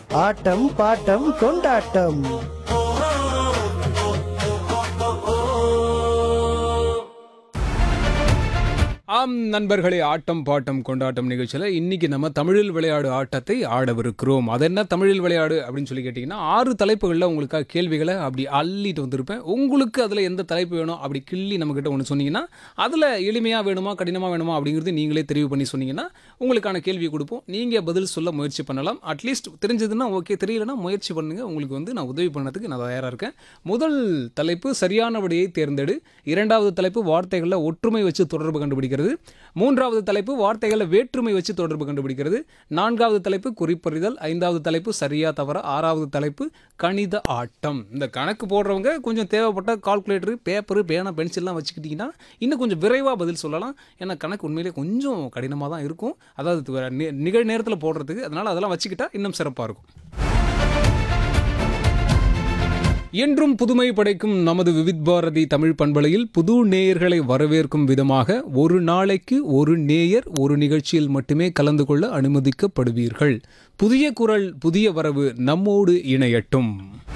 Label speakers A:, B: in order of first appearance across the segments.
A: ஆட்டம் bottom கொண்டாட்டம்
B: ஆம் நண்பர்களே ஆட்டம் பாட்டம் கொண்டாட்டம் நிகழ்ச்சியில் இன்னைக்கு நம்ம தமிழில் விளையாடு ஆட்டத்தை ஆடவிருக்கிறோம் அது என்ன தமிழில் விளையாடு அப்படின்னு சொல்லி கேட்டிங்கன்னா ஆறு தலைப்புகளில் உங்களுக்காக கேள்விகளை அப்படி அள்ளிட்டு வந்திருப்பேன் உங்களுக்கு அதில் எந்த தலைப்பு வேணும் அப்படி கிள்ளி நம்மக்கிட்ட ஒன்று சொன்னீங்கன்னா அதில் எளிமையாக வேணுமா கடினமாக வேணுமா அப்படிங்கிறது நீங்களே தெரிவு பண்ணி சொன்னீங்கன்னா உங்களுக்கான கேள்வி கொடுப்போம் நீங்கள் பதில் சொல்ல முயற்சி பண்ணலாம் அட்லீஸ்ட் தெரிஞ்சதுன்னா ஓகே தெரியலனா முயற்சி பண்ணுங்கள் உங்களுக்கு வந்து நான் உதவி பண்ணதுக்கு நான் தயாராக இருக்கேன் முதல் தலைப்பு சரியான விடையை தேர்ந்தெடு இரண்டாவது தலைப்பு வார்த்தைகளில் ஒற்றுமை வச்சு தொடர்பு கண்டுபிடிக்கிறது மூன்றாவது தலைப்பு வார்த்தைகளில் வேற்றுமை வச்சு தொடர்பு கண்டுபிடிக்கிறது நான்காவது தலைப்பு குறிப்பறிதல் ஐந்தாவது தலைப்பு சரியா தவற ஆறாவது தலைப்பு கணித ஆட்டம் இந்த கணக்கு போடுறவங்க கொஞ்சம் தேவைப்பட்ட கால்குலேட்டரு பேப்பரு பேனா பென்சில்லாம் வச்சுக்கிட்டிங்கன்னா இன்னும் கொஞ்சம் விரைவாக பதில் சொல்லலாம் ஏன்னா கணக்கு உண்மையிலே கொஞ்சம் கடினமாக தான் இருக்கும் அதாவது நி- நிகழ் நேரத்தில் போடுறதுக்கு அதனால் அதெல்லாம் வச்சுக்கிட்டா இன்னும் சிறப்பாக இருக்கும் என்றும் புதுமை படைக்கும் நமது விவித் பாரதி தமிழ் பண்பலையில் புது நேயர்களை வரவேற்கும் விதமாக ஒரு நாளைக்கு ஒரு நேயர் ஒரு நிகழ்ச்சியில் மட்டுமே கலந்து கொள்ள அனுமதிக்கப்படுவீர்கள் புதிய குரல் புதிய வரவு நம்மோடு இணையட்டும்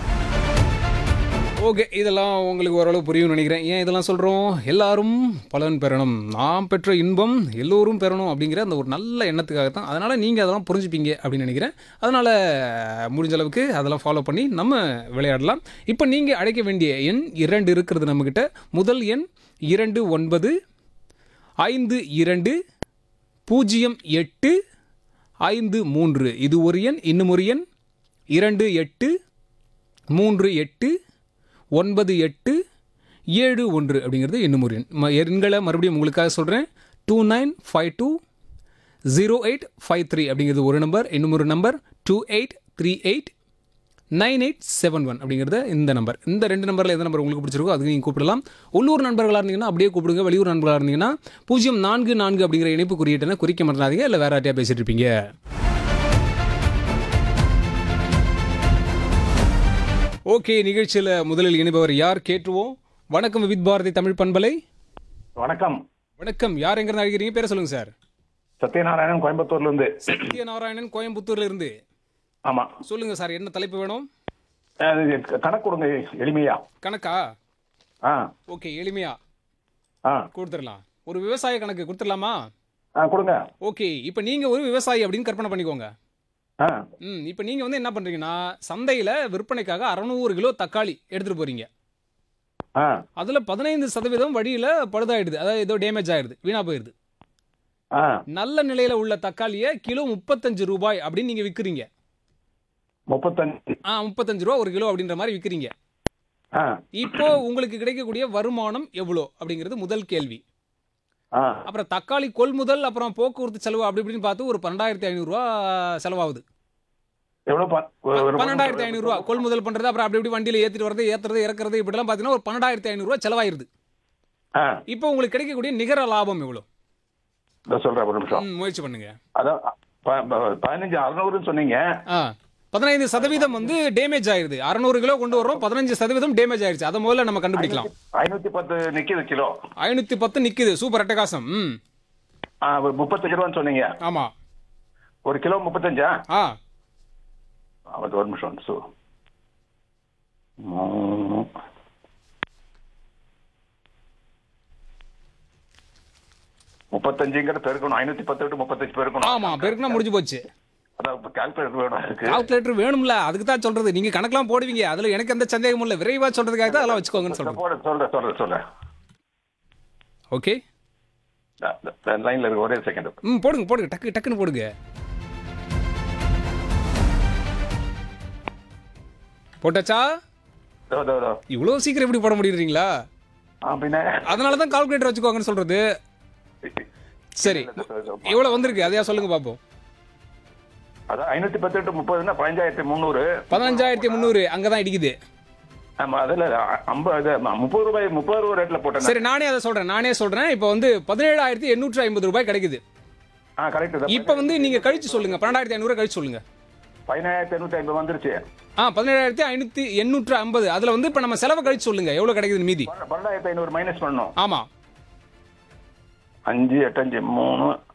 B: ஓகே இதெல்லாம் உங்களுக்கு ஓரளவு புரியும் நினைக்கிறேன் ஏன் இதெல்லாம் சொல்கிறோம் எல்லாரும் பலன் பெறணும் நாம் பெற்ற இன்பம் எல்லோரும் பெறணும் அப்படிங்கிற அந்த ஒரு நல்ல எண்ணத்துக்காக தான் அதனால் நீங்கள் அதெல்லாம் புரிஞ்சுப்பீங்க அப்படின்னு நினைக்கிறேன் அதனால் முடிஞ்ச அளவுக்கு அதெல்லாம் ஃபாலோ பண்ணி நம்ம விளையாடலாம் இப்போ நீங்கள் அழைக்க வேண்டிய எண் இரண்டு இருக்கிறது நம்மக்கிட்ட முதல் எண் இரண்டு ஒன்பது ஐந்து இரண்டு பூஜ்ஜியம் எட்டு ஐந்து மூன்று இது ஒரு எண் இன்னும் ஒரு எண் இரண்டு எட்டு மூன்று எட்டு ஒன்பது எட்டு ஏழு ஒன்று அப்படிங்கிறது இன்னும் ஒரு எண் ம- எண்களை மறுபடியும் உங்களுக்காக சொல்கிறேன் two nine five two zero eight five three அப்படிங்கிறது ஒரு நம்பர் இன்னும் ஒரு number two eight three eight nine eight seven one அப்படிங்கிறது இந்த நம்பர் இந்த ரெண்டு நம்பரில் எந்த நம்பர் உங்களுக்கு பிடிச்சிருக்கோ அதுக்கு நீங்கள் கூப்பிடலாம் உள்ளூர் நண்பர்களாக இருந்தீங்கன்னா அப்படியே கூப்பிடுங்க வெளியூர் நண்பர்களாக இருந்தீங்கன்னா பூஜ்ஜியம் நான்கு நான்கு அப்படிங்கிற இணைப்பு குறியீட்டனை குறிக்க மாட்டாதீங்க இல்லை வேற யார்ட்டையா பேசிட்டு இருப்பீங்க ஓகே நிகழ்ச்சியில் முதலில் இணைபவர் யார் கேட்டுருவோம் வணக்கம் வித் பாரதி தமிழ் பண்பலை
C: வணக்கம்
B: வணக்கம் யார் எங்கிருந்து அழைக்கிறீங்க பேரை சொல்லுங்க சார்
C: சத்யநாராயணன் கோயம்புத்தூர்ல இருந்து
B: சத்யநாராயணன் கோயம்புத்தூர்ல இருந்து
C: ஆமா
B: சொல்லுங்க சார் என்ன தலைப்பு வேணும்
C: அஹ் இது கணக்கு கொடுங்க எளிமையா
B: கணக்கா
C: ஆ
B: ஓகே எளிமையா
C: ஆ
B: கொடுத்துடலாம் ஒரு விவசாய கணக்கு கொடுத்துடலாமா
C: ஆ கொடுங்க
B: ஓகே இப்போ நீங்கள் ஒரு விவசாயி அப்படின்னு கற்பனை பண்ணிக்கோங்க
C: ஆ
B: ம் இப்போ நீங்கள் வந்து என்ன பண்ணுறீங்கன்னா சந்தையில் விற்பனைக்காக அறநூறு கிலோ தக்காளி எடுத்துகிட்டு போகிறீங்க
C: ஆ
B: அதில் பதினைந்து சதவீதம் வழியில் பழுதாயிடுது அதாவது ஏதோ டேமேஜ் ஆயிடுது வீணாக போயிடுது
C: ஆ
B: நல்ல நிலையில் உள்ள தக்காளியை கிலோ முப்பத்தஞ்சு ரூபாய் அப்படின்னு நீங்கள் விற்கிறீங்க
C: முப்பத்தஞ்சு
B: ஆ முப்பத்தஞ்சு ரூபா ஒரு கிலோ அப்படின்ற மாதிரி விற்கிறீங்க
C: ஆ
B: இப்போ உங்களுக்கு கிடைக்கக்கூடிய வருமானம் எவ்வளோ அப்படிங்கிறது முதல் கேள்வி
C: ஆ
B: அப்புறம் தக்காளி கொள்முதல் அப்புறம் போக்குவரத்து செலவு அப்படி இப்படின்னு பார்த்து ஒரு பன்னெண்டாயிரத்தி ஐநூறுரூவா செலவாகுது
C: எவ்வளவு ப- ஒரு- ஒரு-
B: பன்னெண்டாயிரத்தி ஐநூறுரூவா கொள்முதல் பண்ணுறது அப்புறம் அப்படி இப்படி வண்டியில் ஏற்றிட்டு வரது ஏற்றுறது இறக்குறது இப்படிலாம் பார்த்தீங்கன்னா ஒரு பன்னெண்டாயிரத்தி ஐநூறுரூவா செலவாயிருது
C: ஆ
B: இப்போ உங்களுக்கு கிடைக்கக்கூடிய நிகர லாபம் எவ்வளோ
C: இதோ சொல்றேன் ஒரு நிமிஷம்
B: ம், முயற்சி பண்ணுங்க
C: அதான் ப- ப- பதினஞ்சு அறுநூறுன்னு சொன்னீங்க
B: ஆ பதினைந்து சதவீதம் வந்து டேமேஜ் ஆயிருது அறநூறு கிலோ கொண்டு வரோம் பதினஞ்சு சதவீதம் டேமேஜ் ஆயிருச்சு அதை முதல்ல நம்ம கண்டுபிடிக்கலாம்
C: ஐநூத்தி பத்து நிக்குது கிலோ
B: ஐநூற்றி பத்து நிற்குது சூப்பர் அட்டகாசம் ம்
C: ஆ ஒரு முப்பத்தஞ்சு ரூபான்னு சொன்னீங்க
B: ஆமாம்
C: ஒரு கிலோ முப்பத்தஞ்சா
B: ஆ
C: அது ஒரு நிமிஷம் சு மூணு முப்பத்தஞ்சுங்கிற பெருக்கணும் ஐநூத்தி பத்து விட்டு முப்பத்தஞ்சு பெருக்கணும்
B: ஆமாம் பெருக்குனா முடிஞ்சு போச்சு
C: அதான் இப்ப கால்குலேட்டர் வேணும் இருக்கு
B: கால்குலேட்டர் வேணும்ல அதுக்கு தான் சொல்றது நீங்க கணக்கெல்லாம் போடுவீங்க அதுல எனக்கு எந்த சந்தேகமும் இல்லை விரைவா சொல்றதுக்காக தான் அதெல்லாம் வச்சுக்கோங்கன்னு சொல்றேன்
C: போட சொல்றேன் சொல்றேன் சொல்றேன்
B: ஓகே
C: லைன்ல இருக்கு ஒரே செகண்ட்
B: ம் போடுங்க போடுங்க டக்கு டக்குன்னு போடுங்க போட்டாச்சா இவ்வளோ சீக்கிரம் எப்படி போட முடியுறீங்களா
C: பின்ன
B: அதனால தான் கால்குலேட்டர் வச்சுக்கோங்கன்னு சொல்றது சரி எவ்வளோ வந்திருக்கு அதையா சொல்லுங்க பார்ப்போம்
C: அதான் ஐநூத்தி பத்து டு முப்பதுன்னா பதினஞ்சாயிரத்தி முந்நூறு
B: பதினஞ்சாயிரத்தி முந்நூறு அங்கே தான் இடிக்குது
C: ஆமா அதுல ஐம்பது முப்பது ரூபாய் முப்பது ரூபாய் ரேட்ல போட்டேன்
B: சரி நானே அதை சொல்றேன் நானே சொல்றேன் இப்போ வந்து பதினேழாயிரத்தி எண்ணூற்றி ஐம்பது ரூபாய் கிடைக்குது
C: ஆ கரெக்ட்
B: இப்போ வந்து நீங்க கழிச்சு சொல்லுங்க பன்னெண்டாயிரத்தி ஐநூறு கழிச்சு சொல்லுங்க
C: பதினாயிரத்தி எண்ணூத்தி ஐம்பது வந்துருச்சு
B: ஆ பதினேழாயிரத்தி ஐநூற்றி எண்ணூற்று ஐம்பது அதில் வந்து இப்போ நம்ம செலவு கழிச்சு சொல்லுங்க எவ்வளோ கிடைக்குது மீதி
C: பன்னெண்டாயிரத்தி ஐநூறு மைனஸ் பண்ணணும்
B: ஆமாம்
C: அஞ்சு எட்டஞ்சு மூணு